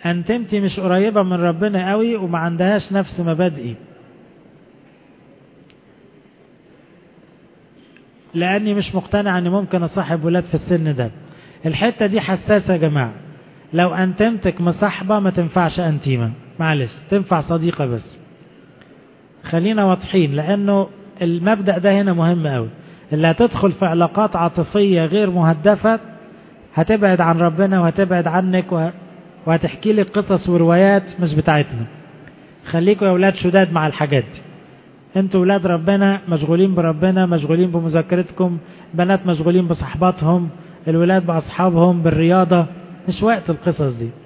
انتمتي مش قريبة من ربنا قوي وما عندهاش نفس مبادئي لاني مش مقتنع اني ممكن اصاحب ولاد في السن ده الحتة دي حساسة يا جماعة لو انتمتك مصاحبة ما تنفعش انتيمة معلش تنفع صديقة بس خلينا واضحين لانه المبدأ ده هنا مهم قوي اللي هتدخل في علاقات عاطفية غير مهدفة هتبعد عن ربنا وهتبعد عنك وهتحكي لك قصص وروايات مش بتاعتنا خليكوا يا ولاد شداد مع الحاجات دي انتوا ولاد ربنا مشغولين بربنا مشغولين بمذاكرتكم بنات مشغولين بصحباتهم الولاد بأصحابهم بالرياضة مش وقت القصص دي